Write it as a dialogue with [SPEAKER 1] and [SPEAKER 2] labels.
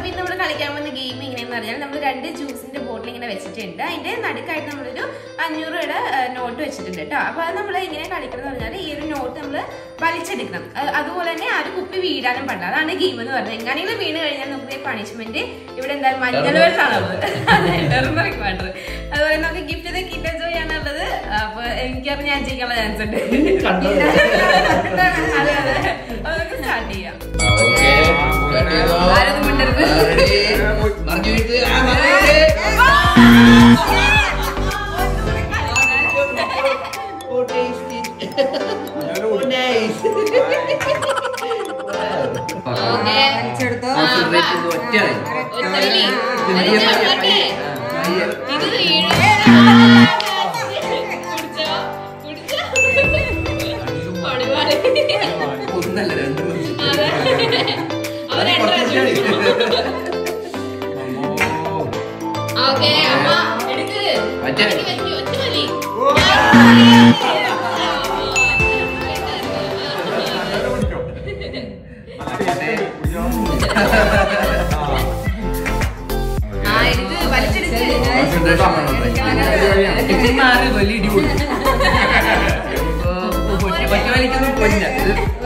[SPEAKER 1] ഇന്ന് നമ്മൾ കളിക്കാൻ പോകുന്ന ഗെയിം എങ്ങനെയാന്ന് പറഞ്ഞാൽ നമ്മൾ രണ്ട് ജ്യൂസിന്റെ ബോട്ടിൽ ഇങ്ങനെ വെച്ചിട്ടുണ്ട് അതിന്റെ നടുക്കായിട്ട് നമ്മളൊരു അഞ്ഞൂറ് രൂപയുടെ നോട്ട് വെച്ചിട്ടുണ്ട് കേട്ടോ അപ്പൊ അത് നമ്മൾ എങ്ങനെ കളിക്കണം എന്ന് പറഞ്ഞാൽ ഈ ഒരു നോട്ട് നമ്മൾ വലിച്ചെടുക്കണം അത് അതുപോലെ തന്നെ ആ ഒരു കുപ്പി വീഴാനും പാടില്ല അതാണ് ഗെയിം എന്ന് പറയുന്നത് എങ്ങനെയെങ്കിലും വീണ് കഴിഞ്ഞാൽ നമുക്ക് പണിഷ്മെന്റ് ഇവിടെ എന്തായാലും മഞ്ഞൾ വെള്ളമാണുള്ളത് ടെർമറിക് വാട്ടർ അതുപോലെ നമുക്ക് ഗിഫ്റ്റ് ചെയ്ത് കിറ്റ് എൻജോയ് ചെയ്യാനുള്ളത് അപ്പൊ എനിക്കറിയാം ഞാൻ ചെയ്യാനുള്ള ചാൻസ് ഉണ്ട്
[SPEAKER 2] കണ്ടോ?
[SPEAKER 1] അതെ അതെ അപ്പൊ നമുക്ക് സ്റ്റാർട്ട് ചെയ്യാം
[SPEAKER 2] ഓക്കേ. Start ചെയ്തോ?
[SPEAKER 1] ആരൊന്നും മിണ്ടരുത്.
[SPEAKER 2] Ready? മറിഞ്ഞു വീഴ്ത്ത്. ആ, മറിഞ്ഞു വീഴ്ത്ത്. Oh, tasty. Oh, nice.
[SPEAKER 1] Okay.
[SPEAKER 3] വലിച്ചെടുത്തോ.
[SPEAKER 2] Concentrate ചെയ്ത് ഒറ്റയായി.
[SPEAKER 1] ഒറ്റയടി.
[SPEAKER 2] പയ്യെ,
[SPEAKER 1] അത്
[SPEAKER 2] പയ്യെ,
[SPEAKER 1] ഞാൻ
[SPEAKER 2] പയ്യെ. ആ, പയ്യെ.
[SPEAKER 1] ഇത് വീഴും. കുടിച്ചോ? കുടിച്ചോ? ഒരുപാട്.
[SPEAKER 2] ഒന്നല്ല, രണ്ട് മൂന്ന്.
[SPEAKER 1] അതെ. അവൻ
[SPEAKER 2] അത്
[SPEAKER 1] രണ്ട്
[SPEAKER 2] കുറച്ച്
[SPEAKER 1] പ്രാവശ്യം
[SPEAKER 2] വെച്ചാൽ
[SPEAKER 1] ഓക്കേ, അമ്മ എടുക്ക്.
[SPEAKER 2] മറ്റേ.
[SPEAKER 1] വലിക്ക്, വലിക്ക്, ഒറ്റ വലി. ആ, എടുക്ക്, വലിച്ചെടുക്ക്.
[SPEAKER 2] Concentration വേണം. ഇച്ചിരി മാറി വലിയ ഇടി കൊടുക്കും. ഇപ്പൊ ഒറ്റ- ഒറ്റ വലിക്കൊന്നും പോയില്ല. ഇത്